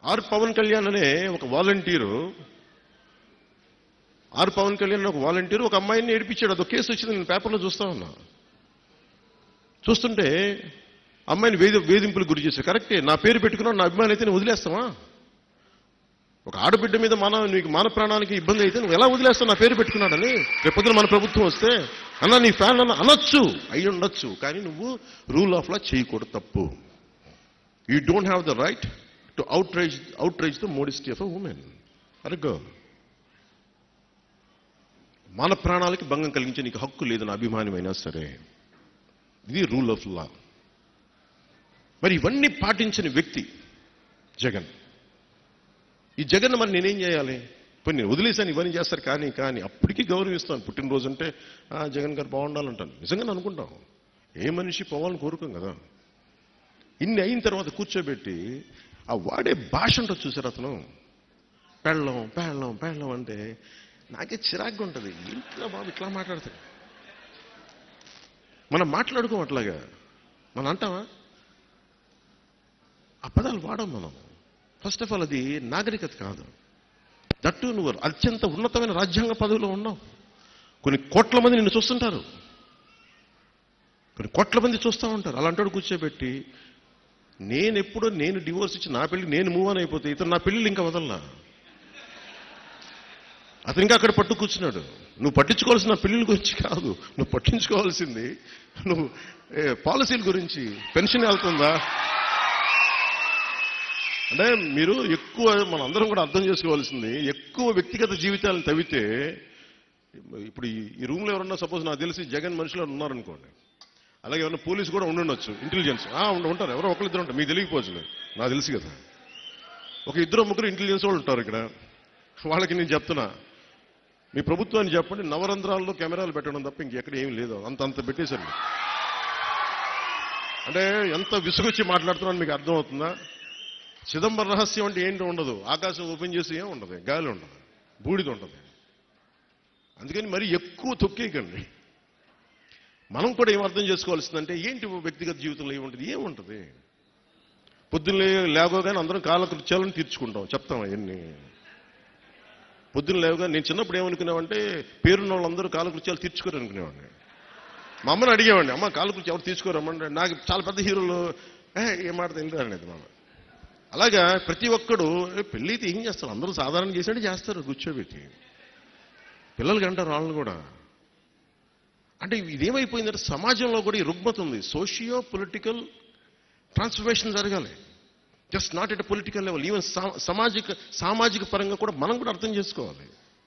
are Pawan Kalyan అనే ఒక volunteer are Pawan Kalyan అనే ఒక వాలంటీరు ఒక అమ్మాయిని ఏడిపించాడు అదొక కేసు వచ్చింది నేను పేపర్లో చూస్తా ఉన్నా చూస్తుంటే అమ్మాయిని వేధి వేధింపులు గురి చేశారు కరెక్టే నా పేరు పెట్టుకున్నాడు నా అభిమాని అయితే నేను వదిలేస్తావా ఒక ఆడబిడ్డ మీద మన నీకు మాన ప్రాణానికి ఇబ్బంది అయితే నువ్వు ఎలా వదిలేస్తావు నా పేరు పెట్టుకున్నాడని రేపొద్దున మన ప్రభుత్వం వస్తే అన్న నీ ఫ్యాన్ అన్న అనొచ్చు అయి ఉండొచ్చు కానీ నువ్వు రూల్ ఆఫ్ లా చేయకూడదు తప్పు you don't have the right to outrage outrage the modesty of a woman అరే గర్ల్ మన ప్రాణాలకి భంగం కలిగించే నీకు హక్కు లేదు నా అభిమానమైనా సరే ఇది రూల్ ఆఫ్ లా మరి ఇవన్నీ పాటించని వ్యక్తి జగన్ ఈ జగన్ మరి నేనేం చేయాలి ఇప్పుడు నేను వదిలేశాను ఇవన్నీ చేస్తారు కానీ కానీ అప్పటికీ గౌరవిస్తాను పుట్టినరోజు అంటే "ఆ, జగన్ గారు బాగుండాలంటాను నిజంగా అనుకుంటాం ఏ మనిషి పోవాలని కోరుకోం కదా ఇన్ని అయిన తర్వాత కూర్చోబెట్టి ఆ వాడే భాష ఉంటుంది చూసారు అతను పెళ్ళం పెళ్ళం పెళ్ళం అంటే నాకే చిరాగ్గా ఉంటుంది ఇంట్లో బాబు ఇట్లా మాట్లాడతాడు మనం మాట్లాడుకోం అట్లాగా మనం అంటావా ఆ పదాలు వాడం మనం ఫస్ట్ ఆఫ్ ఆల్ అది నాగరికత కాదు దట్టు నువ్వు అత్యంత ఉన్నతమైన రాజ్యాంగ పదవిలో ఉన్నావు కొన్ని కోట్ల మంది నిన్ను చూస్తుంటారు కొన్ని కోట్ల మంది చూస్తూ ఉంటారు అలాంటి కూర్చోబెట్టి నేను ఎప్పుడో నేను డివోర్స్ ఇచ్చి నా పెళ్లి నేను మూవ్ ఆన్ అయిపోతే ఇతను నా పెళ్ళిళ్ళు ఇంకా వదలనా అతను ఇంకా అక్కడ పట్టు కూర్చున్నాడు నువ్వు పట్టించుకోవాల్సిన పెళ్లిళ్ళ గురించి కాదు నువ్వు పట్టించుకోవాల్సింది నువ్వు ఏ, పాలసీల గురించి పెన్షన్ వెళ్తుందా అంటే మీరు ఎక్కువ మనందరం కూడా అర్థం చేసుకోవాల్సింది ఎక్కువ వ్యక్తిగత జీవితాలను తవ్వితే ఇప్పుడు ఈ- ఈ రూమ్లో ఎవరన్నా సపోజ్ నాకు తెలిసి జగన్ మనుషులు ఉన్నారనుకోండి అలాగే ఎవరైనా పోలీసు కూడా ఉండుండొచ్చు ఇంటెలిజెన్స్ ఆ, ఉండ- ఉంటారు ఎవరో ఒకరిద్దరు ఉంటారు మీకు తెలియకపోవచ్చు నాకు తెలుసు కదా ఒక ఇద్దరు ముగ్గురు ఇంటెలిజెన్స్ వాళ్ళు ఉంటారు ఇక్కడ వాళ్ళకి నేను చెప్తున్నా మీ ప్రభుత్వాన్ని చెప్పండి నవరంధ్రాల్లో కెమెరాలు పెట్టడం తప్ప ఇంకెక్కడ ఏమీ లేదు అంత అంత పెట్టేశారు అంటే ఎంత విసుగొచ్చి మాట్లాడుతున్నాను మీకు అర్థమవుతుందా చిదంబర రహస్యం అంటే ఏంటి ఉండదు ఆకాశం ఓపెన్ చేసి ఏం ఉండదు గాలి ఉండదు బూడిద ఉండదు అందుకని మరి ఎక్కువ తొక్కేయకండి మనం కూడా ఏం అర్థం చేసుకోవాల్సిందంటే ఏంటి వ్యక్తిగత జీవితంలో ఏముంటుంది ఏముంటుంది పొద్దున్న లేవగానే అందరం కాలకృత్యాలను తీర్చుకుంటాం చెప్తాం అవన్నీ పొద్దున్న లేవగా నేను చిన్నప్పుడు ఏమనుకున్నామంటే పేరున్న వాళ్ళందరూ కాలకృత్యాలు తీర్చుకోరు అనుకునేవాడిని మా అమ్మని అడిగేవాడిని అమ్మ కాలకృత్యం ఎవరు తీర్చుకోరమ్మంటే నాకు చాలా పెద్ద హీరోలు ఏ ఏం మాట తెలియదు అనేది మామ అలాగా ప్రతి ఒక్కడు "ఏ, పెళ్ళి అయితే ఏం చేస్తారు అందరూ సాధారణ చేసినట్టు చేస్తారు కూర్చోబెట్టి పిల్లలకి అంటారు వాళ్ళని కూడా అంటే ఇదేమైపోయిందంటే సమాజంలో కూడా ఈ రుగ్మత ఉంది సోషియో పొలిటికల్ ట్రాన్స్ఫర్మేషన్ జరగాలి just not at political level even సామాజిక సామాజిక పరంగా కూడా మనం కూడా అర్థం చేసుకోవాలి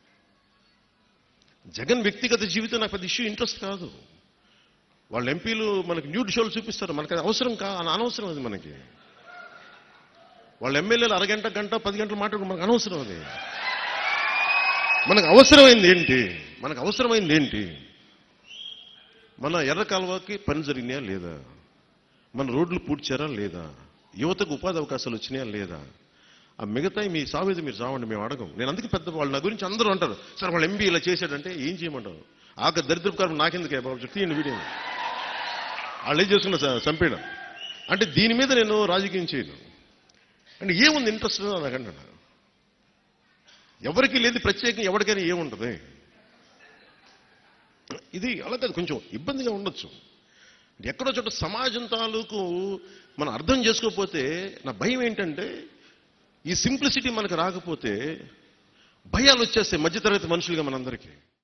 జగన్ వ్యక్తిగత జీవితం నాకు పెద్ద ఇష్యూ ఇంట్రెస్ట్ కాదు వాళ్ళ ఎంపీలు మనకి న్యూడ్ షోలు చూపిస్తారు మనకి అది అవసరం కా అని అనవసరం అది మనకి వాళ్ళ ఎమ్మెల్యేలు అరగంట గంట పది గంటలు మాట్లాడుకో మనకు అనవసరం అది మనకు అవసరమైంది ఏంటి మనకు అవసరమైంది ఏంటి మన ఎర్ర కాలువకి పని జరిగినాయా లేదా మన రోడ్లు పూడ్చారా లేదా యువతకు ఉపాధి అవకాశాలు వచ్చినాయా లేదా ఆ మిగతా మీ సావేది మీరు చావండి మేము అడగం నేను అందుకే పెద్ద వాళ్ళు నా గురించి అందరూ అంటారు సార్ వాళ్ళు ఎంపీ ఇలా చేశాడంటే ఏం చేయమంటారు ఆక దరిద్రపు కారణం నాకెందుకే బాబు తీయండి వీడియో వాళ్ళు ఏం చేసుకున్న చంపేయడం అంటే దీని మీద నేను రాజకీయం చేయను అంటే ఏముంది ఇంట్రెస్ట్ నాకంటే ఎవరికి లేదు ప్రత్యేకంగా ఎవరికైనా ఏముంటుంది ఇది అలా కాదు కొంచెం ఇబ్బందిగా ఉండొచ్చు ఎక్కడో చోట సమాజం తాలూకు మనం అర్థం చేసుకోకపోతే నా భయం ఏంటంటే ఈ సింప్లిసిటీ మనకు రాకపోతే భయాలు వచ్చేస్తాయి మధ్యతరగతి మనుషులుగా మనందరికీ